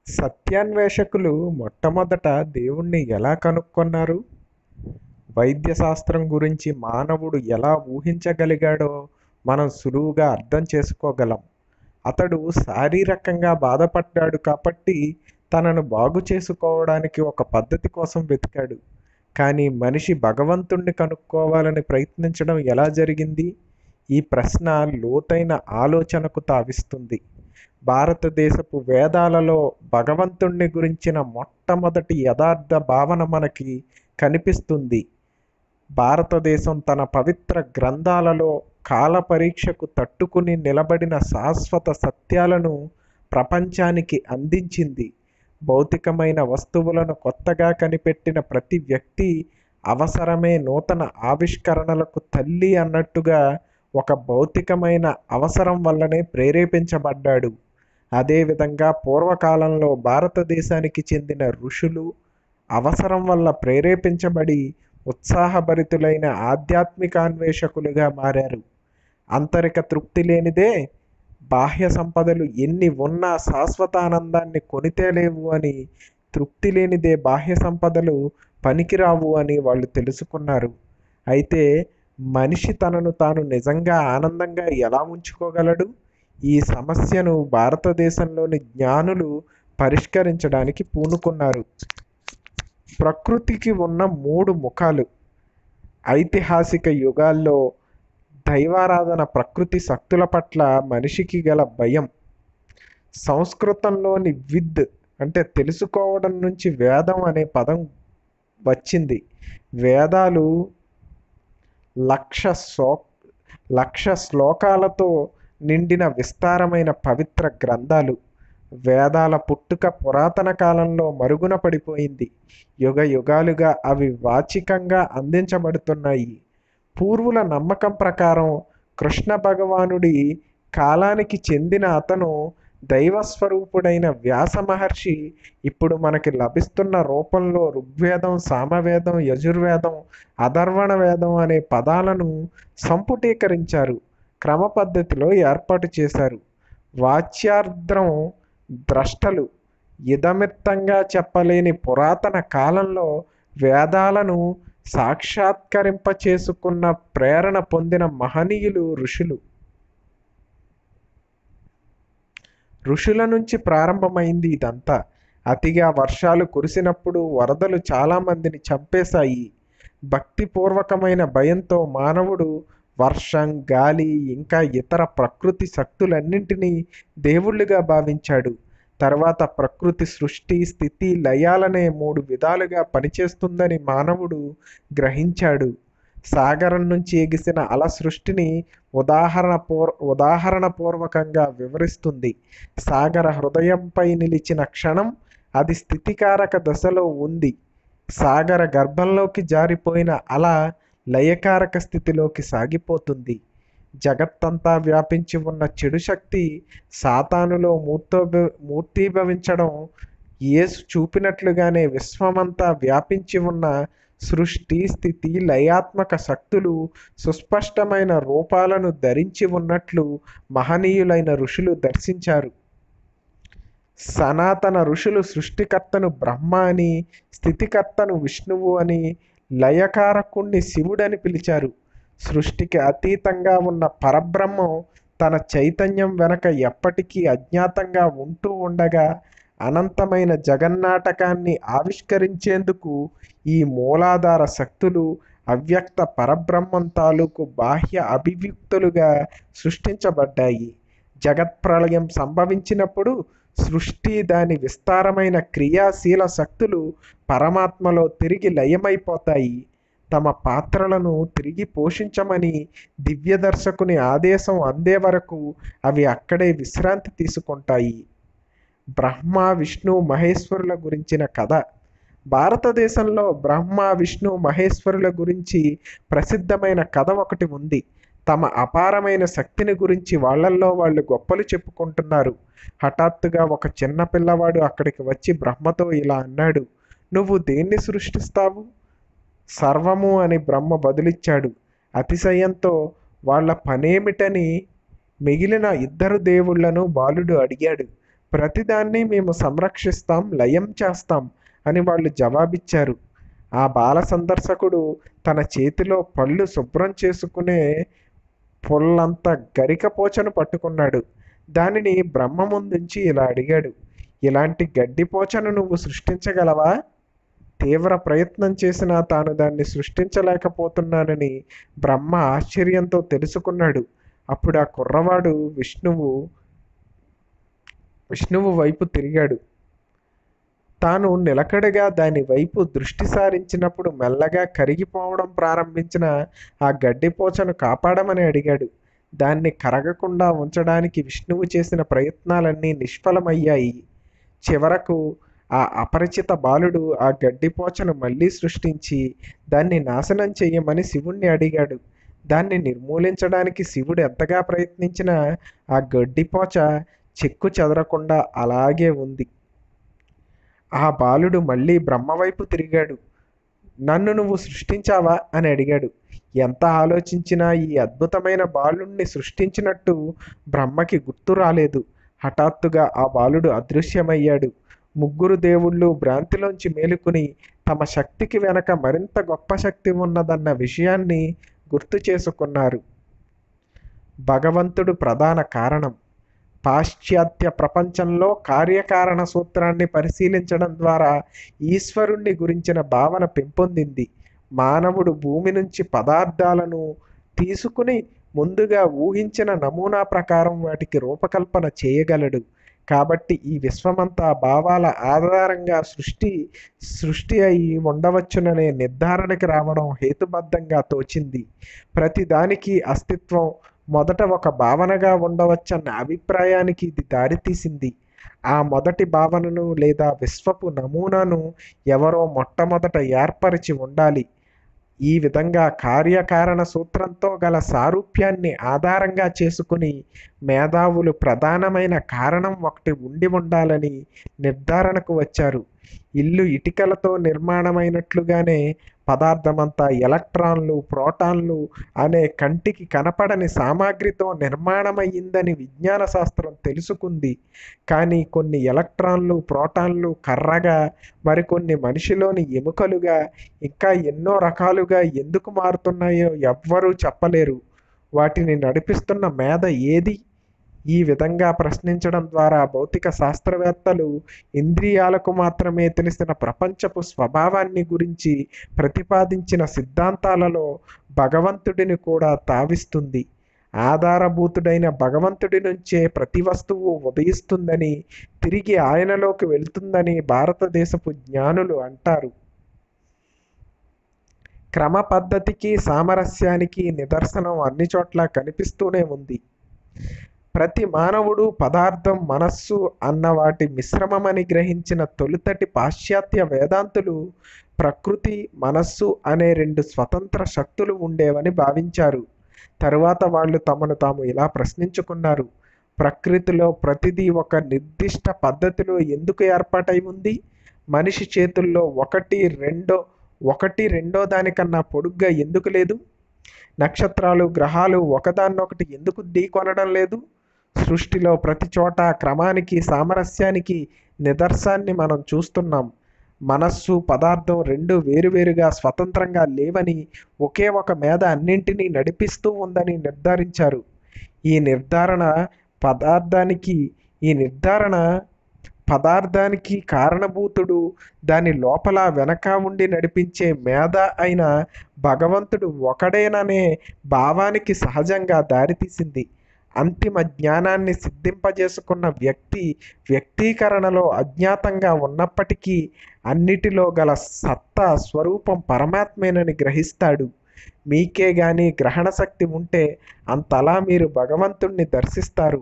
సత్యాన్వేషకులు మొట్టమొదట దేవుణ్ణి ఎలా కనుక్కొన్నారు వైద్య శాస్త్రం గురించి మానవుడు ఎలా ఊహించగలిగాడో మనం సులువుగా అర్థం చేసుకోగలం అతడు శారీరకంగా బాధపడ్డాడు కాబట్టి తనను బాగు చేసుకోవడానికి ఒక పద్ధతి కోసం వెతికాడు కానీ మనిషి భగవంతుణ్ణి కనుక్కోవాలని ప్రయత్నించడం ఎలా జరిగింది ఈ ప్రశ్న లోతైన ఆలోచనకు తావిస్తుంది భారతదేశపు వేదాలలో భగవంతుణ్ణి గురించిన మొట్టమొదటి యథార్థ భావన మనకి కనిపిస్తుంది భారతదేశం తన పవిత్ర గ్రంథాలలో కాల పరీక్షకు తట్టుకుని నిలబడిన శాశ్వత సత్యాలను ప్రపంచానికి అందించింది భౌతికమైన వస్తువులను కొత్తగా కనిపెట్టిన ప్రతి వ్యక్తి అవసరమే నూతన ఆవిష్కరణలకు తల్లి అన్నట్టుగా ఒక భౌతికమైన అవసరం వల్లనే ప్రేరేపించబడ్డాడు అదేవిధంగా పూర్వకాలంలో భారతదేశానికి చెందిన ఋషులు అవసరం వల్ల ప్రేరేపించబడి ఉత్సాహభరితులైన ఆధ్యాత్మికాన్వేషకులుగా మారారు ఆంతరిక తృప్తి లేనిదే బాహ్య సంపదలు ఎన్ని ఉన్నా శాశ్వత ఆనందాన్ని కొనితేలేవు అని తృప్తి లేనిదే బాహ్య సంపదలు పనికిరావు అని వాళ్ళు తెలుసుకున్నారు అయితే మనిషి తనను తాను నిజంగా ఆనందంగా ఎలా ఉంచుకోగలడు ఈ సమస్యను భారతదేశంలోని జ్ఞానులు పరిష్కరించడానికి పూనుకున్నారు ప్రకృతికి ఉన్న మూడు ముఖాలు ఐతిహాసిక యుగాల్లో దైవారాధన ప్రకృతి శక్తుల పట్ల మనిషికి గల భయం సంస్కృతంలోని విద్ అంటే తెలుసుకోవడం నుంచి వేదం అనే పదం వచ్చింది వేదాలు లక్ష శ్లో లక్ష శ్లోకాలతో నిండిన విస్తారమైన పవిత్ర గ్రంథాలు వేదాల పుట్టుక పురాతన కాలంలో మరుగున పడిపోయింది యుగ యుగాలుగా అవి వాచికంగా అందించబడుతున్నాయి పూర్వుల నమ్మకం ప్రకారం కృష్ణ భగవానుడి కాలానికి చెందిన అతను దైవస్వరూపుడైన వ్యాస మహర్షి ఇప్పుడు మనకి లభిస్తున్న రూపంలో ఋగ్వేదం సామవేదం యజుర్వేదం అధర్వణ వేదం అనే పదాలను సంపుటీకరించారు క్రమ పద్ధతిలో ఏర్పాటు చేశారు వాచ్యార్ద్రం ద్రష్టలు ఇదమిత్తంగా చెప్పలేని పురాతన కాలంలో వేదాలను సాక్షాత్కరింప చేసుకున్న ప్రేరణ పొందిన మహనీయులు ఋషులు ఋషుల నుంచి ప్రారంభమైంది ఇదంతా అతిగా వర్షాలు కురిసినప్పుడు వరదలు చాలామందిని చంపేశాయి భక్తిపూర్వకమైన భయంతో మానవుడు వర్షం గాలి ఇంకా ఇతర ప్రకృతి శక్తులన్నింటినీ దేవుళ్ళుగా భావించాడు తర్వాత ప్రకృతి సృష్టి స్థితి లయాలనే మూడు విధాలుగా పనిచేస్తుందని మానవుడు గ్రహించాడు సాగరం నుంచి ఎగిసిన అల సృష్టిని ఉదాహరణ పూర్ ఉదాహరణపూర్వకంగా వివరిస్తుంది సాగర హృదయంపై నిలిచిన క్షణం అది స్థితికారక దశలో ఉంది సాగర గర్భంలోకి జారిపోయిన అల లయకారక స్థితిలోకి సాగిపోతుంది జగత్తంతా వ్యాపించి ఉన్న చెడు శక్తి సాతానులో మూర్తో మూర్తీభవించడం యేసు చూపినట్లుగానే విశ్వమంతా వ్యాపించి ఉన్న సృష్టి స్థితి లయాత్మక శక్తులు సుస్పష్టమైన రూపాలను ధరించి ఉన్నట్లు మహనీయులైన ఋషులు దర్శించారు సనాతన ఋషులు సృష్టికర్తను బ్రహ్మ అని స్థితికర్తను విష్ణువు అని లయకారకుణ్ణి శివుడని పిలిచారు సృష్టికి అతీతంగా ఉన్న పరబ్రహ్మం తన చైతన్యం వెనక ఎప్పటికీ అజ్ఞాతంగా ఉంటూ ఉండగా అనంతమైన జగన్నాటకాన్ని ఆవిష్కరించేందుకు ఈ మూలాధార శక్తులు అవ్యక్త పరబ్రహ్మం తాలూకు బాహ్య అభివ్యక్తులుగా సృష్టించబడ్డాయి జగత్ప్రళయం సంభవించినప్పుడు సృష్టి దాని విస్తారమైన క్రియాశీల శక్తులు పరమాత్మలో తిరిగి లయమైపోతాయి తమ పాత్రలను తిరిగి పోషించమని దివ్య దర్శకుని ఆదేశం అందే వరకు అవి అక్కడే విశ్రాంతి తీసుకుంటాయి బ్రహ్మ విష్ణు మహేశ్వరుల గురించిన కథ భారతదేశంలో బ్రహ్మ విష్ణు మహేశ్వరుల గురించి ప్రసిద్ధమైన కథ ఒకటి ఉంది తమ అపారమైన శక్తిని గురించి వాళ్ళల్లో వాళ్ళు గొప్పలు చెప్పుకుంటున్నారు హఠాత్తుగా ఒక చిన్న పిల్లవాడు అక్కడికి వచ్చి బ్రహ్మతో ఇలా అన్నాడు నువ్వు దేన్ని సృష్టిస్తావు సర్వము అని బ్రహ్మ బదులిచ్చాడు అతిశయంతో వాళ్ళ పనేమిటని మిగిలిన ఇద్దరు దేవుళ్లను బాలుడు అడిగాడు ప్రతిదాన్ని మేము సంరక్షిస్తాం లయం చేస్తాం అని వాళ్ళు జవాబిచ్చారు ఆ బాల సందర్శకుడు తన చేతిలో పళ్ళు శుభ్రం చేసుకునే పొల్లంత గరికపోచను పట్టుకున్నాడు దానిని బ్రహ్మ ముందుంచి ఇలా అడిగాడు ఇలాంటి గడ్డిపోచను నువ్వు సృష్టించగలవా తీవ్ర ప్రయత్నం చేసినా తాను దాన్ని సృష్టించలేకపోతున్నానని బ్రహ్మ ఆశ్చర్యంతో తెలుసుకున్నాడు అప్పుడు ఆ కుర్రవాడు విష్ణువు విష్ణువు వైపు తిరిగాడు తాను నిలకడగా దాని వైపు దృష్టి సారించినప్పుడు మెల్లగా కరిగిపోవడం ప్రారంభించిన ఆ గడ్డిపోచను కాపాడమని అడిగాడు దాన్ని కరగకుండా ఉంచడానికి విష్ణువు చేసిన ప్రయత్నాలన్నీ నిష్ఫలమయ్యాయి చివరకు ఆ అపరిచిత బాలుడు ఆ గడ్డిపోచను మళ్ళీ సృష్టించి దాన్ని నాశనం చెయ్యమని శివుణ్ణి అడిగాడు దాన్ని నిర్మూలించడానికి శివుడు ఎంతగా ప్రయత్నించినా ఆ గడ్డిపోచ చెక్కు చెదరకుండా అలాగే ఉంది ఆ బాలుడు మళ్ళీ బ్రహ్మవైపు తిరిగాడు నన్ను నువ్వు సృష్టించావా అని అడిగాడు ఎంత ఆలోచించినా ఈ అద్భుతమైన బాలుణ్ణి సృష్టించినట్టు బ్రహ్మకి గుర్తు రాలేదు హఠాత్తుగా ఆ బాలుడు అదృశ్యమయ్యాడు ముగ్గురు దేవుళ్ళు భ్రాంతిలోంచి మేలుకుని తమ శక్తికి వెనక మరింత గొప్ప శక్తి ఉన్నదన్న విషయాన్ని గుర్తు చేసుకున్నారు భగవంతుడు ప్రధాన కారణం పాశ్చాత్య ప్రపంచంలో కార్యకారణ సూత్రాన్ని పరిశీలించడం ద్వారా ఈశ్వరుణ్ణి గురించిన భావన పెంపొందింది మానవుడు భూమి నుంచి పదార్థాలను తీసుకుని ముందుగా ఊహించిన నమూనా ప్రకారం వాటికి రూపకల్పన చేయగలడు కాబట్టి ఈ విశ్వమంతా భావాల ఆధారంగా సృష్టి సృష్టి అయి ఉండవచ్చుననే నిర్ధారణకి రావడం హేతుబద్ధంగా తోచింది ప్రతి దానికి అస్తిత్వం మొదట ఒక భావనగా ఉండవచ్చన్న అభిప్రాయానికి ఇది దారితీసింది ఆ మొదటి భావనను లేదా విశ్వపు నమూనాను ఎవరో మొట్టమొదట ఏర్పరిచి ఉండాలి ఈ విధంగా కార్యకారణ సూత్రంతో గల సారూప్యాన్ని ఆధారంగా చేసుకుని మేధావులు ప్రధానమైన కారణం ఒకటి ఉండి ఉండాలని నిర్ధారణకు వచ్చారు ఇల్లు ఇటుకలతో నిర్మాణమైనట్లుగానే పదార్థమంతా ఎలక్ట్రాన్లు ప్రోటాన్లు అనే కంటికి కనపడని సామాగ్రితో నిర్మాణమయ్యిందని విజ్ఞాన శాస్త్రం తెలుసుకుంది కానీ కొన్ని ఎలక్ట్రాన్లు ప్రోటాన్లు కర్రగా మరికొన్ని మనిషిలోని ఎముకలుగా ఇంకా ఎన్నో రకాలుగా ఎందుకు మారుతున్నాయో ఎవ్వరూ చెప్పలేరు వాటిని నడిపిస్తున్న మేధ ఏది ఈ విధంగా ప్రశ్నించడం ద్వారా భౌతిక శాస్త్రవేత్తలు ఇంద్రియాలకు మాత్రమే తెలిసిన ప్రపంచపు స్వభావాన్ని గురించి ప్రతిపాదించిన సిద్ధాంతాలలో భగవంతుడిని కూడా తావిస్తుంది ఆధారభూతుడైన భగవంతుడి నుంచే ప్రతి వస్తువు ఉదయిస్తుందని తిరిగి ఆయనలోకి వెళ్తుందని భారతదేశపు జ్ఞానులు అంటారు క్రమ పద్ధతికి సామరస్యానికి నిదర్శనం అన్ని చోట్ల కనిపిస్తూనే ఉంది ప్రతి మానవుడు పదార్థం మనస్సు అన్న వాటి మిశ్రమమని గ్రహించిన తొలుతటి పాశ్చాత్య వేదాంతులు ప్రకృతి మనస్సు అనే రెండు స్వతంత్ర శక్తులు ఉండేవని భావించారు తరువాత వాళ్ళు తమను తాము ఇలా ప్రశ్నించుకున్నారు ప్రకృతిలో ప్రతిదీ ఒక నిర్దిష్ట పద్ధతిలో ఎందుకు ఏర్పాటై ఉంది మనిషి చేతుల్లో ఒకటి రెండో ఒకటి రెండో దానికన్నా పొడుగ్గా ఎందుకు లేదు నక్షత్రాలు గ్రహాలు ఒకదాన్నొకటి ఎందుకు ఢీకొనడం లేదు సృష్టిలో ప్రతి చోట క్రమానికి సామరస్యానికి నిదర్శాన్ని మనం చూస్తున్నాం మనస్సు పదార్థం రెండు వేరువేరుగా స్వతంత్రంగా లేవని ఒకే ఒక మేధ అన్నింటినీ నడిపిస్తూ ఉందని నిర్ధారించారు ఈ నిర్ధారణ పదార్థానికి ఈ నిర్ధారణ పదార్థానికి కారణభూతుడు దాని లోపల వెనక ఉండి నడిపించే మేధ అయిన భగవంతుడు ఒకడేననే భావానికి సహజంగా దారితీసింది అంతిమ జ్ఞానాన్ని సిద్ధింపజేసుకున్న వ్యక్తి వ్యక్తీకరణలో అజ్ఞాతంగా ఉన్నప్పటికీ అన్నిటిలో గల సత్తా స్వరూపం పరమాత్మేనని గ్రహిస్తాడు మీకే గాని గ్రహణ శక్తి ఉంటే అంతలా మీరు భగవంతుణ్ణి దర్శిస్తారు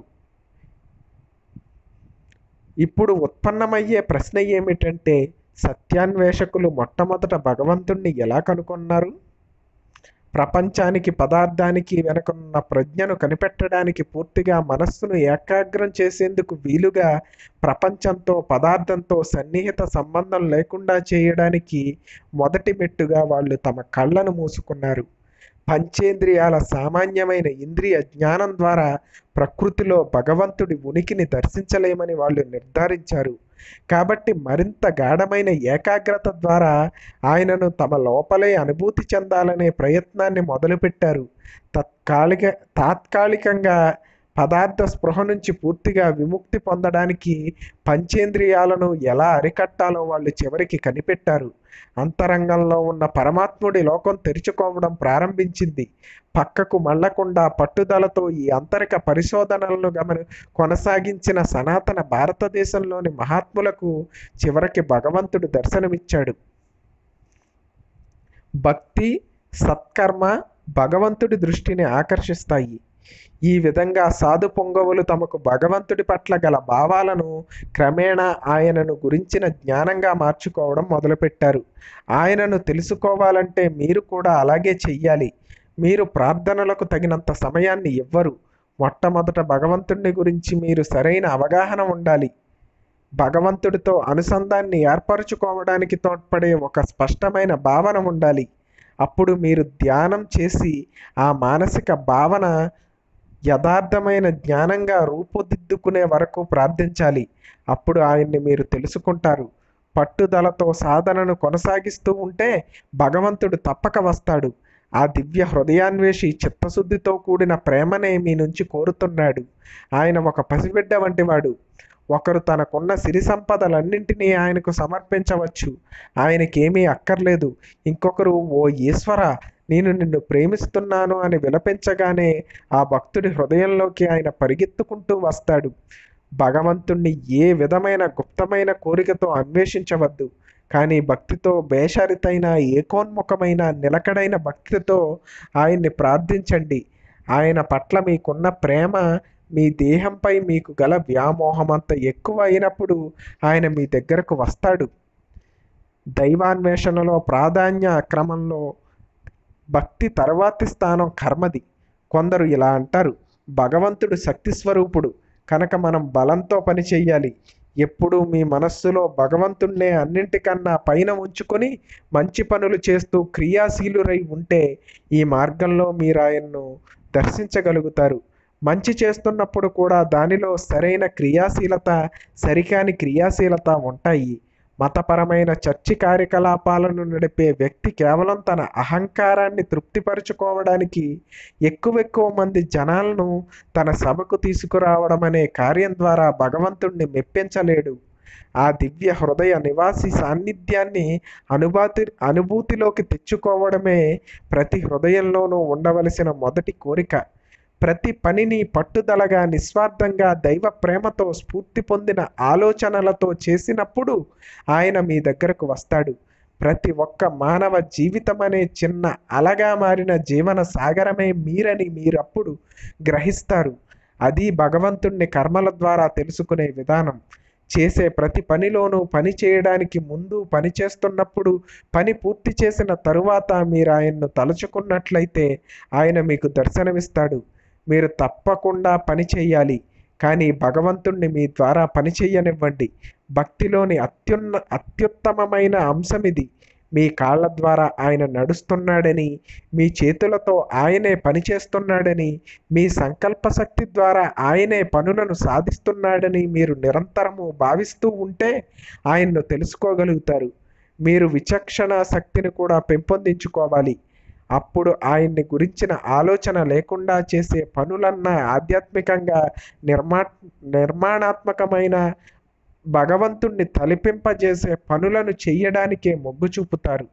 ఇప్పుడు ఉత్పన్నమయ్యే ప్రశ్న ఏమిటంటే సత్యాన్వేషకులు మొట్టమొదట భగవంతుణ్ణి ఎలా కనుగొన్నారు ప్రపంచానికి పదార్థానికి వెనుకన్న ప్రజ్ఞను కనిపెట్టడానికి పూర్తిగా మనస్సును ఏకాగ్రం చేసేందుకు వీలుగా ప్రపంచంతో పదార్థంతో సన్నిహిత సంబంధం లేకుండా చేయడానికి మొదటి మెట్టుగా వాళ్ళు తమ కళ్ళను మూసుకున్నారు పంచేంద్రియాల సామాన్యమైన ఇంద్రియ జ్ఞానం ద్వారా ప్రకృతిలో భగవంతుడి ఉనికిని దర్శించలేమని వాళ్ళు నిర్ధారించారు కాబట్టి మరింత గాఢమైన ఏకాగ్రత ద్వారా ఆయనను తమ లోపలే అనుభూతి చెందాలనే ప్రయత్నాన్ని మొదలుపెట్టారు తత్కాలిక తాత్కాలికంగా పదార్థ స్పృహ నుంచి పూర్తిగా విముక్తి పొందడానికి పంచేంద్రియాలను ఎలా అరికట్టాలో వాళ్ళు చివరికి కనిపెట్టారు అంతరంగంలో ఉన్న పరమాత్ముడి లోకం తెరుచుకోవడం ప్రారంభించింది పక్కకు మళ్లకుండా పట్టుదలతో ఈ అంతరిక పరిశోధనలను గమని కొనసాగించిన సనాతన భారతదేశంలోని మహాత్ములకు చివరికి భగవంతుడు దర్శనమిచ్చాడు భక్తి సత్కర్మ భగవంతుడి దృష్టిని ఆకర్షిస్తాయి ఈ విధంగా సాధు పొంగవులు తమకు భగవంతుడి పట్ల గల భావాలను క్రమేణా ఆయనను గురించిన జ్ఞానంగా మార్చుకోవడం మొదలుపెట్టారు ఆయనను తెలుసుకోవాలంటే మీరు కూడా అలాగే చెయ్యాలి మీరు ప్రార్థనలకు తగినంత సమయాన్ని ఇవ్వరు మొట్టమొదట భగవంతుడిని గురించి మీరు సరైన అవగాహన ఉండాలి భగవంతుడితో అనుసంధాన్ని ఏర్పరచుకోవడానికి తోడ్పడే ఒక స్పష్టమైన భావన ఉండాలి అప్పుడు మీరు ధ్యానం చేసి ఆ మానసిక భావన యథార్థమైన జ్ఞానంగా రూపుదిద్దుకునే వరకు ప్రార్థించాలి అప్పుడు ఆయన్ని మీరు తెలుసుకుంటారు పట్టుదలతో సాధనను కొనసాగిస్తూ ఉంటే భగవంతుడు తప్పక వస్తాడు ఆ దివ్య హృదయాన్వేషి చిత్తశుద్ధితో కూడిన ప్రేమనే మీ నుంచి కోరుతున్నాడు ఆయన ఒక పసిబిడ్డ వంటివాడు ఒకరు తనకున్న సిరి సంపదలన్నింటినీ ఆయనకు సమర్పించవచ్చు ఆయనకేమీ అక్కర్లేదు ఇంకొకరు ఓ ఈశ్వర నేను నిన్ను ప్రేమిస్తున్నాను అని విలపించగానే ఆ భక్తుడి హృదయంలోకి ఆయన పరిగెత్తుకుంటూ వస్తాడు భగవంతుణ్ణి ఏ విధమైన గుప్తమైన కోరికతో అన్వేషించవద్దు కానీ భక్తితో బేషరితైన ఏకోన్ముఖమైన నిలకడైన భక్తితో ఆయన్ని ప్రార్థించండి ఆయన పట్ల మీకున్న ప్రేమ మీ దేహంపై మీకు గల వ్యామోహం అంత ఎక్కువ అయినప్పుడు ఆయన మీ దగ్గరకు వస్తాడు దైవాన్వేషణలో ప్రాధాన్య క్రమంలో భక్తి తర్వాతి స్థానం కర్మది కొందరు ఇలా అంటారు భగవంతుడు శక్తి స్వరూపుడు కనుక మనం బలంతో పని చెయ్యాలి ఎప్పుడూ మీ మనస్సులో భగవంతుణ్ణే అన్నింటికన్నా పైన ఉంచుకొని మంచి పనులు చేస్తూ క్రియాశీలురై ఉంటే ఈ మార్గంలో మీరు ఆయన్ను దర్శించగలుగుతారు మంచి చేస్తున్నప్పుడు కూడా దానిలో సరైన క్రియాశీలత సరికాని క్రియాశీలత ఉంటాయి మతపరమైన చర్చి కార్యకలాపాలను నడిపే వ్యక్తి కేవలం తన అహంకారాన్ని తృప్తిపరచుకోవడానికి ఎక్కువ ఎక్కువ మంది జనాలను తన సభకు తీసుకురావడం అనే కార్యం ద్వారా భగవంతుణ్ణి మెప్పించలేడు ఆ దివ్య హృదయ నివాసి సాన్నిధ్యాన్ని అనుభూతి అనుభూతిలోకి తెచ్చుకోవడమే ప్రతి హృదయంలోనూ ఉండవలసిన మొదటి కోరిక ప్రతి పనిని పట్టుదలగా నిస్వార్థంగా దైవ ప్రేమతో స్ఫూర్తి పొందిన ఆలోచనలతో చేసినప్పుడు ఆయన మీ దగ్గరకు వస్తాడు ప్రతి ఒక్క మానవ జీవితం అనే చిన్న అలగా మారిన జీవన సాగరమే మీరని మీరప్పుడు గ్రహిస్తారు అది భగవంతుణ్ణి కర్మల ద్వారా తెలుసుకునే విధానం చేసే ప్రతి పనిలోనూ పని చేయడానికి ముందు పని చేస్తున్నప్పుడు పని పూర్తి చేసిన తరువాత మీరు ఆయన్ను తలుచుకున్నట్లయితే ఆయన మీకు దర్శనమిస్తాడు మీరు తప్పకుండా పని చేయాలి కానీ భగవంతుణ్ణి మీ ద్వారా పని చెయ్యనివ్వండి భక్తిలోని అత్యున్న అత్యుత్తమమైన అంశం ఇది మీ కాళ్ళ ద్వారా ఆయన నడుస్తున్నాడని మీ చేతులతో ఆయనే పని చేస్తున్నాడని మీ సంకల్ప శక్తి ద్వారా ఆయనే పనులను సాధిస్తున్నాడని మీరు నిరంతరము భావిస్తూ ఉంటే ఆయన్ను తెలుసుకోగలుగుతారు మీరు విచక్షణ శక్తిని కూడా పెంపొందించుకోవాలి అప్పుడు ఆయన్ని గురించిన ఆలోచన లేకుండా చేసే పనులన్న ఆధ్యాత్మికంగా నిర్మా నిర్మాణాత్మకమైన భగవంతుణ్ణి తలిపింపజేసే పనులను చెయ్యడానికే మొగ్గు చూపుతారు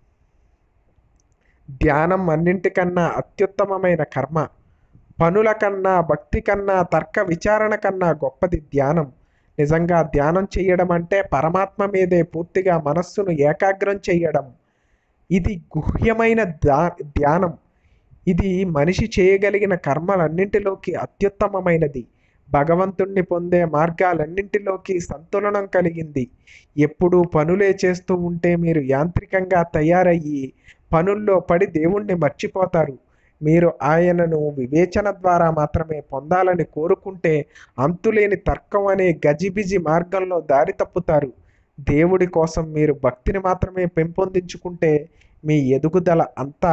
ధ్యానం అన్నింటికన్నా అత్యుత్తమమైన కర్మ పనుల కన్నా భక్తి కన్నా తర్క విచారణ కన్నా గొప్పది ధ్యానం నిజంగా ధ్యానం చేయడం అంటే పరమాత్మ మీదే పూర్తిగా మనస్సును ఏకాగ్రం చేయడం ఇది గుహ్యమైన ధ్యా ధ్యానం ఇది మనిషి చేయగలిగిన కర్మలన్నింటిలోకి అత్యుత్తమమైనది భగవంతుణ్ణి పొందే మార్గాలన్నింటిలోకి సంతులనం కలిగింది ఎప్పుడూ పనులే చేస్తూ ఉంటే మీరు యాంత్రికంగా తయారయ్యి పనుల్లో పడి దేవుణ్ణి మర్చిపోతారు మీరు ఆయనను వివేచన ద్వారా మాత్రమే పొందాలని కోరుకుంటే అంతులేని తర్కం అనే గజిబిజి మార్గంలో దారి తప్పుతారు దేవుడి కోసం మీరు భక్తిని మాత్రమే పెంపొందించుకుంటే మీ ఎదుగుదల అంతా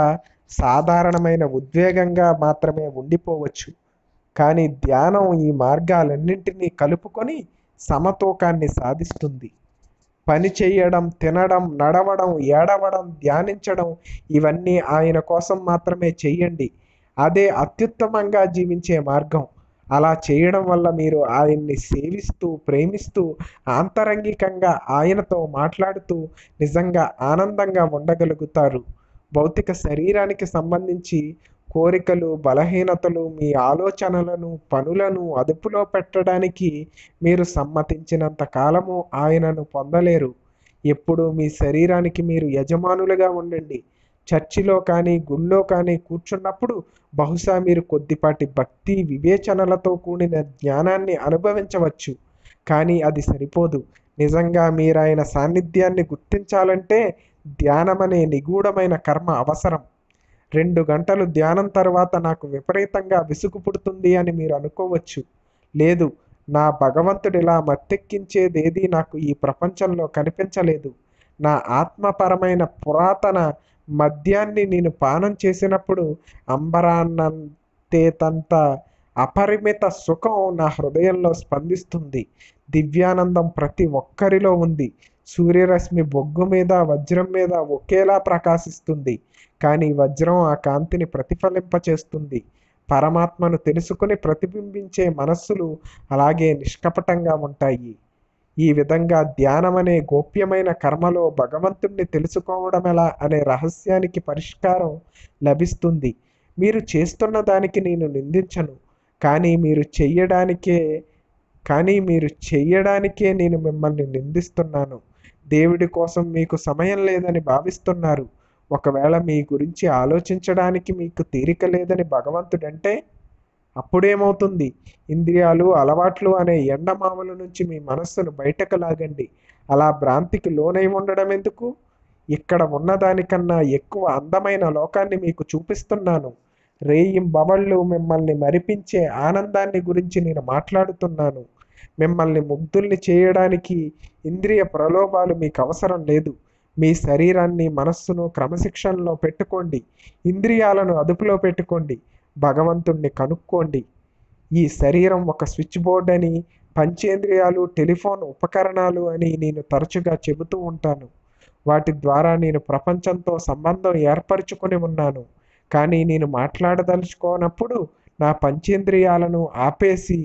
సాధారణమైన ఉద్వేగంగా మాత్రమే ఉండిపోవచ్చు కానీ ధ్యానం ఈ మార్గాలన్నింటినీ కలుపుకొని సమతూకాన్ని సాధిస్తుంది పని చేయడం తినడం నడవడం ఏడవడం ధ్యానించడం ఇవన్నీ ఆయన కోసం మాత్రమే చెయ్యండి అదే అత్యుత్తమంగా జీవించే మార్గం అలా చేయడం వల్ల మీరు ఆయన్ని సేవిస్తూ ప్రేమిస్తూ ఆంతరంగికంగా ఆయనతో మాట్లాడుతూ నిజంగా ఆనందంగా ఉండగలుగుతారు భౌతిక శరీరానికి సంబంధించి కోరికలు బలహీనతలు మీ ఆలోచనలను పనులను అదుపులో పెట్టడానికి మీరు సమ్మతించినంత కాలము ఆయనను పొందలేరు ఎప్పుడు మీ శరీరానికి మీరు యజమానులుగా ఉండండి చర్చిలో కానీ గుళ్ళో కానీ కూర్చున్నప్పుడు బహుశా మీరు కొద్దిపాటి భక్తి వివేచనలతో కూడిన జ్ఞానాన్ని అనుభవించవచ్చు కానీ అది సరిపోదు నిజంగా మీరు ఆయన సాన్నిధ్యాన్ని గుర్తించాలంటే ధ్యానమనే నిగూఢమైన కర్మ అవసరం రెండు గంటలు ధ్యానం తర్వాత నాకు విపరీతంగా విసుగు పుడుతుంది అని మీరు అనుకోవచ్చు లేదు నా భగవంతుడు ఇలా మత్తెక్కించేదేది నాకు ఈ ప్రపంచంలో కనిపించలేదు నా ఆత్మపరమైన పురాతన మద్యాన్ని నేను పానం చేసినప్పుడు అంబరాన్నంతేతంత అపరిమిత సుఖం నా హృదయంలో స్పందిస్తుంది దివ్యానందం ప్రతి ఒక్కరిలో ఉంది సూర్యరశ్మి బొగ్గు మీద వజ్రం మీద ఒకేలా ప్రకాశిస్తుంది కానీ వజ్రం ఆ కాంతిని ప్రతిఫలింపచేస్తుంది పరమాత్మను తెలుసుకుని ప్రతిబింబించే మనస్సులు అలాగే నిష్కపటంగా ఉంటాయి ఈ విధంగా ధ్యానం అనే గోప్యమైన కర్మలో భగవంతుణ్ణి తెలుసుకోవడం ఎలా అనే రహస్యానికి పరిష్కారం లభిస్తుంది మీరు చేస్తున్న దానికి నేను నిందించను కానీ మీరు చెయ్యడానికే కానీ మీరు చెయ్యడానికే నేను మిమ్మల్ని నిందిస్తున్నాను దేవుడి కోసం మీకు సమయం లేదని భావిస్తున్నారు ఒకవేళ మీ గురించి ఆలోచించడానికి మీకు తీరిక లేదని భగవంతుడంటే అప్పుడేమవుతుంది ఇంద్రియాలు అలవాట్లు అనే ఎండమామల నుంచి మీ మనస్సును బయటకు లాగండి అలా భ్రాంతికి లోనై ఉండడం ఎందుకు ఇక్కడ ఉన్నదానికన్నా ఎక్కువ అందమైన లోకాన్ని మీకు చూపిస్తున్నాను రేయింబవళ్ళు మిమ్మల్ని మరిపించే ఆనందాన్ని గురించి నేను మాట్లాడుతున్నాను మిమ్మల్ని ముగ్ధుల్ని చేయడానికి ఇంద్రియ ప్రలోభాలు మీకు అవసరం లేదు మీ శరీరాన్ని మనస్సును క్రమశిక్షణలో పెట్టుకోండి ఇంద్రియాలను అదుపులో పెట్టుకోండి భగవంతుణ్ణి కనుక్కోండి ఈ శరీరం ఒక స్విచ్ బోర్డ్ అని పంచేంద్రియాలు టెలిఫోన్ ఉపకరణాలు అని నేను తరచుగా చెబుతూ ఉంటాను వాటి ద్వారా నేను ప్రపంచంతో సంబంధం ఏర్పరచుకొని ఉన్నాను కానీ నేను మాట్లాడదలుచుకోనప్పుడు నా పంచేంద్రియాలను ఆపేసి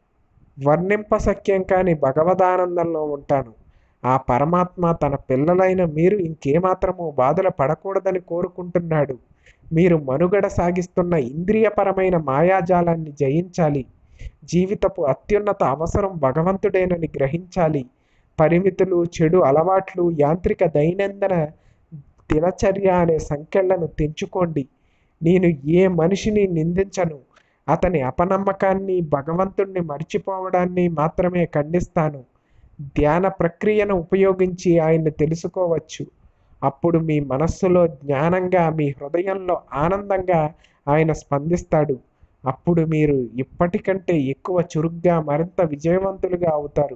వర్ణింపశక్యం కాని భగవదానందంలో ఉంటాను ఆ పరమాత్మ తన పిల్లలైన మీరు ఇంకేమాత్రము బాధలు పడకూడదని కోరుకుంటున్నాడు మీరు మనుగడ సాగిస్తున్న ఇంద్రియపరమైన మాయాజాలాన్ని జయించాలి జీవితపు అత్యున్నత అవసరం భగవంతుడేనని గ్రహించాలి పరిమితులు చెడు అలవాట్లు యాంత్రిక దైనందిన దినచర్య అనే సంఖ్యలను తెంచుకోండి నేను ఏ మనిషిని నిందించను అతని అపనమ్మకాన్ని భగవంతుణ్ణి మర్చిపోవడాన్ని మాత్రమే ఖండిస్తాను ధ్యాన ప్రక్రియను ఉపయోగించి ఆయన్ని తెలుసుకోవచ్చు అప్పుడు మీ మనస్సులో జ్ఞానంగా మీ హృదయంలో ఆనందంగా ఆయన స్పందిస్తాడు అప్పుడు మీరు ఇప్పటికంటే ఎక్కువ చురుగ్గా మరింత విజయవంతులుగా అవుతారు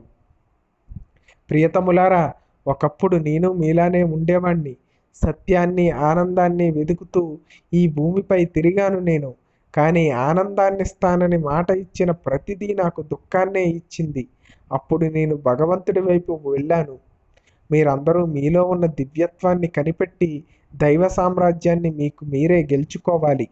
ప్రియతములారా ఒకప్పుడు నేను మీలానే ఉండేవాణ్ణి సత్యాన్ని ఆనందాన్ని వెతుకుతూ ఈ భూమిపై తిరిగాను నేను కానీ ఆనందాన్ని ఇస్తానని మాట ఇచ్చిన ప్రతిదీ నాకు దుఃఖాన్నే ఇచ్చింది అప్పుడు నేను భగవంతుడి వైపు వెళ్ళాను మీరందరూ మీలో ఉన్న దివ్యత్వాన్ని కనిపెట్టి దైవ సామ్రాజ్యాన్ని మీకు మీరే గెలుచుకోవాలి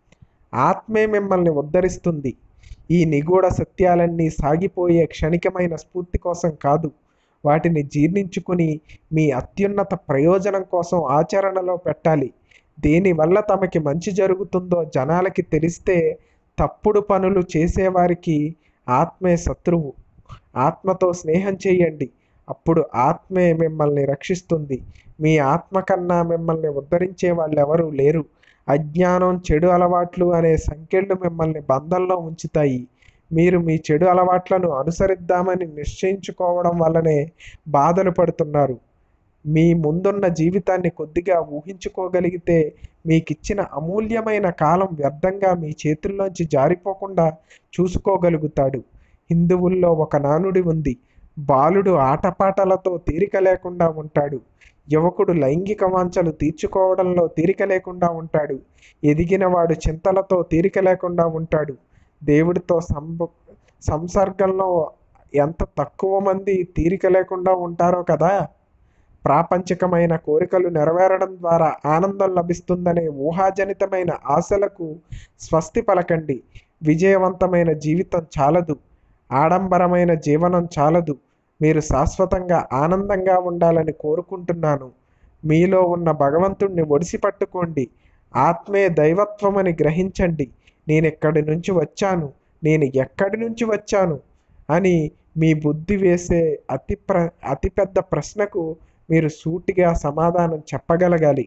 ఆత్మే మిమ్మల్ని ఉద్ధరిస్తుంది ఈ నిగూఢ సత్యాలన్నీ సాగిపోయే క్షణికమైన స్ఫూర్తి కోసం కాదు వాటిని జీర్ణించుకుని మీ అత్యున్నత ప్రయోజనం కోసం ఆచరణలో పెట్టాలి దేనివల్ల తమకి మంచి జరుగుతుందో జనాలకి తెలిస్తే తప్పుడు పనులు చేసేవారికి ఆత్మే శత్రువు ఆత్మతో స్నేహం చేయండి అప్పుడు ఆత్మే మిమ్మల్ని రక్షిస్తుంది మీ ఆత్మ కన్నా మిమ్మల్ని ఉద్ధరించే వాళ్ళు ఎవరూ లేరు అజ్ఞానం చెడు అలవాట్లు అనే సంఖ్యలు మిమ్మల్ని బంధంలో ఉంచుతాయి మీరు మీ చెడు అలవాట్లను అనుసరిద్దామని నిశ్చయించుకోవడం వల్లనే బాధలు పడుతున్నారు మీ ముందున్న జీవితాన్ని కొద్దిగా ఊహించుకోగలిగితే మీకిచ్చిన అమూల్యమైన కాలం వ్యర్థంగా మీ చేతుల్లోంచి జారిపోకుండా చూసుకోగలుగుతాడు హిందువుల్లో ఒక నానుడి ఉంది బాలుడు ఆటపాటలతో తీరిక లేకుండా ఉంటాడు యువకుడు లైంగిక వాంఛలు తీర్చుకోవడంలో తీరిక లేకుండా ఉంటాడు ఎదిగినవాడు చింతలతో తీరిక లేకుండా ఉంటాడు దేవుడితో సంబ సంసర్గంలో ఎంత తక్కువ మంది తీరిక లేకుండా ఉంటారో కదా ప్రాపంచికమైన కోరికలు నెరవేరడం ద్వారా ఆనందం లభిస్తుందనే ఊహాజనితమైన ఆశలకు స్వస్తి పలకండి విజయవంతమైన జీవితం చాలదు ఆడంబరమైన జీవనం చాలదు మీరు శాశ్వతంగా ఆనందంగా ఉండాలని కోరుకుంటున్నాను మీలో ఉన్న భగవంతుణ్ణి ఒడిసి పట్టుకోండి ఆత్మే దైవత్వమని గ్రహించండి నేను ఎక్కడి నుంచి వచ్చాను నేను ఎక్కడి నుంచి వచ్చాను అని మీ బుద్ధి వేసే అతి ప్ర అతిపెద్ద ప్రశ్నకు మీరు సూటిగా సమాధానం చెప్పగలగాలి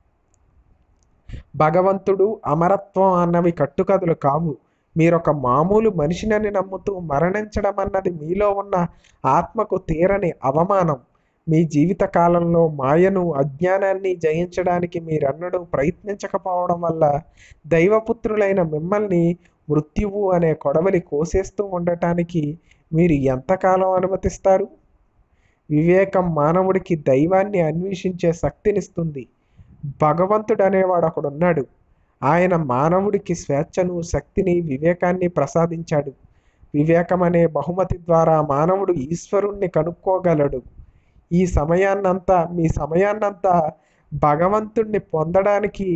భగవంతుడు అమరత్వం అన్నవి కట్టుకథలు కావు మీరొక మామూలు మనిషినని నమ్ముతూ మరణించడం అన్నది మీలో ఉన్న ఆత్మకు తీరని అవమానం మీ జీవిత కాలంలో మాయను అజ్ఞానాన్ని జయించడానికి మీరన్నడూ ప్రయత్నించకపోవడం వల్ల దైవపుత్రులైన మిమ్మల్ని మృత్యువు అనే కొడవలి కోసేస్తూ ఉండటానికి మీరు ఎంతకాలం అనుమతిస్తారు వివేకం మానవుడికి దైవాన్ని అన్వేషించే శక్తినిస్తుంది భగవంతుడు అనేవాడు ఒకడున్నాడు ఆయన మానవుడికి స్వేచ్ఛను శక్తిని వివేకాన్ని ప్రసాదించాడు వివేకం అనే బహుమతి ద్వారా మానవుడు ఈశ్వరుణ్ణి కనుక్కోగలడు ఈ సమయాన్నంతా మీ సమయాన్నంతా భగవంతుణ్ణి పొందడానికి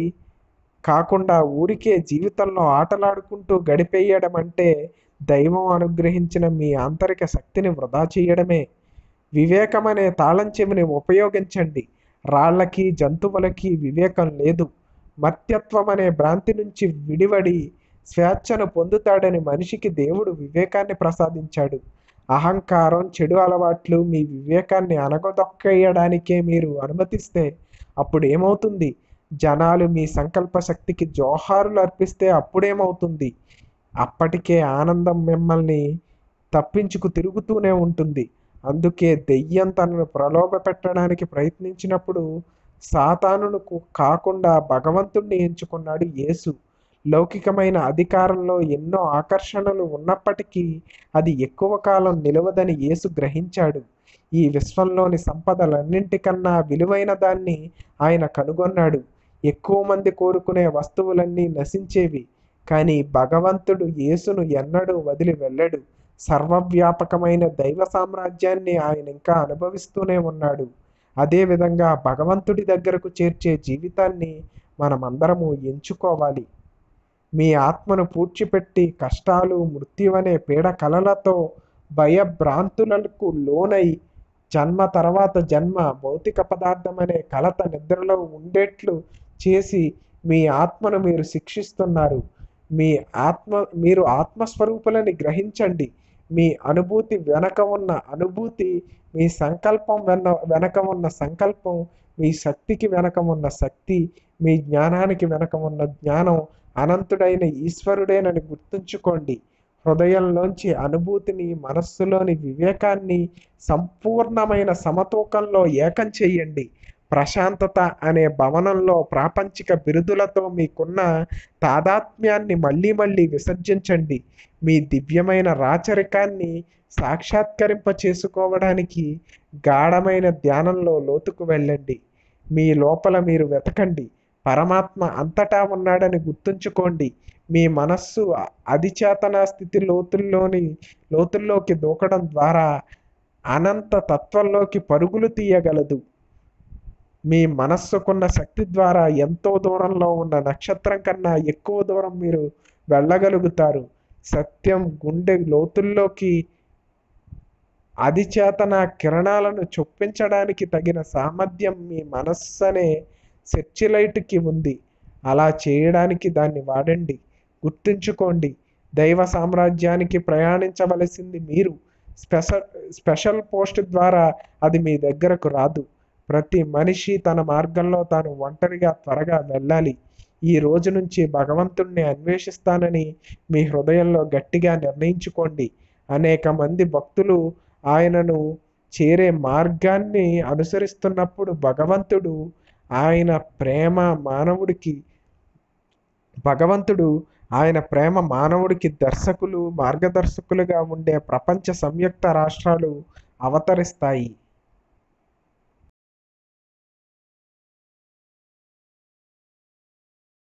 కాకుండా ఊరికే జీవితంలో ఆటలాడుకుంటూ గడిపేయడం అంటే దైవం అనుగ్రహించిన మీ ఆంతరిక శక్తిని వృధా చేయడమే వివేకం అనే తాళం చెవిని ఉపయోగించండి రాళ్ళకి జంతువులకి వివేకం లేదు మర్త్యత్వం అనే భ్రాంతి నుంచి విడివడి స్వేచ్ఛను పొందుతాడని మనిషికి దేవుడు వివేకాన్ని ప్రసాదించాడు అహంకారం చెడు అలవాట్లు మీ వివేకాన్ని అనగదొక్కేయడానికే మీరు అనుమతిస్తే అప్పుడు ఏమవుతుంది జనాలు మీ సంకల్ప శక్తికి జోహారులు అర్పిస్తే అప్పుడేమవుతుంది అప్పటికే ఆనందం మిమ్మల్ని తప్పించుకు తిరుగుతూనే ఉంటుంది అందుకే దెయ్యం తనను ప్రలోభ పెట్టడానికి ప్రయత్నించినప్పుడు సాతానును కాకుండా భగవంతుణ్ణి ఎంచుకున్నాడు యేసు లౌకికమైన అధికారంలో ఎన్నో ఆకర్షణలు ఉన్నప్పటికీ అది ఎక్కువ కాలం నిలవదని యేసు గ్రహించాడు ఈ విశ్వంలోని సంపదలన్నింటికన్నా విలువైన దాన్ని ఆయన కనుగొన్నాడు ఎక్కువ మంది కోరుకునే వస్తువులన్నీ నశించేవి కానీ భగవంతుడు యేసును ఎన్నడూ వదిలి వెళ్ళడు సర్వవ్యాపకమైన దైవ సామ్రాజ్యాన్ని ఆయన ఇంకా అనుభవిస్తూనే ఉన్నాడు అదేవిధంగా భగవంతుడి దగ్గరకు చేర్చే జీవితాన్ని మనమందరము ఎంచుకోవాలి మీ ఆత్మను పూడ్చిపెట్టి కష్టాలు మృత్యువనే పీడ కలలతో భయభ్రాంతులకు లోనై జన్మ తర్వాత జన్మ భౌతిక పదార్థం అనే కలత నిద్రలో ఉండేట్లు చేసి మీ ఆత్మను మీరు శిక్షిస్తున్నారు మీ ఆత్మ మీరు ఆత్మస్వరూపులని గ్రహించండి మీ అనుభూతి వెనక ఉన్న అనుభూతి మీ సంకల్పం వెన వెనక ఉన్న సంకల్పం మీ శక్తికి వెనక ఉన్న శక్తి మీ జ్ఞానానికి వెనక ఉన్న జ్ఞానం అనంతుడైన ఈశ్వరుడేనని గుర్తుంచుకోండి హృదయంలోంచి అనుభూతిని మనస్సులోని వివేకాన్ని సంపూర్ణమైన సమతూకంలో ఏకం చేయండి ప్రశాంతత అనే భవనంలో ప్రాపంచిక బిరుదులతో మీకున్న తాదాత్మ్యాన్ని మళ్ళీ మళ్ళీ విసర్జించండి మీ దివ్యమైన రాచరికాన్ని సాక్షాత్కరింప చేసుకోవడానికి గాఢమైన ధ్యానంలో లోతుకు వెళ్ళండి మీ లోపల మీరు వెతకండి పరమాత్మ అంతటా ఉన్నాడని గుర్తుంచుకోండి మీ మనస్సు అధిచేతన స్థితి లోతుల్లోని లోతుల్లోకి దూకడం ద్వారా అనంత తత్వంలోకి పరుగులు తీయగలదు మీ మనస్సుకున్న శక్తి ద్వారా ఎంతో దూరంలో ఉన్న నక్షత్రం కన్నా ఎక్కువ దూరం మీరు వెళ్ళగలుగుతారు సత్యం గుండె లోతుల్లోకి అధిచేతన కిరణాలను చొప్పించడానికి తగిన సామర్థ్యం మీ మనస్సు అనే సెర్చిలైట్కి ఉంది అలా చేయడానికి దాన్ని వాడండి గుర్తుంచుకోండి దైవ సామ్రాజ్యానికి ప్రయాణించవలసింది మీరు స్పెషల్ స్పెషల్ పోస్ట్ ద్వారా అది మీ దగ్గరకు రాదు ప్రతి మనిషి తన మార్గంలో తాను ఒంటరిగా త్వరగా వెళ్ళాలి ఈ రోజు నుంచి భగవంతుణ్ణి అన్వేషిస్తానని మీ హృదయంలో గట్టిగా నిర్ణయించుకోండి అనేక మంది భక్తులు ఆయనను చేరే మార్గాన్ని అనుసరిస్తున్నప్పుడు భగవంతుడు ఆయన ప్రేమ మానవుడికి భగవంతుడు ఆయన ప్రేమ మానవుడికి దర్శకులు మార్గదర్శకులుగా ఉండే ప్రపంచ సంయుక్త రాష్ట్రాలు అవతరిస్తాయి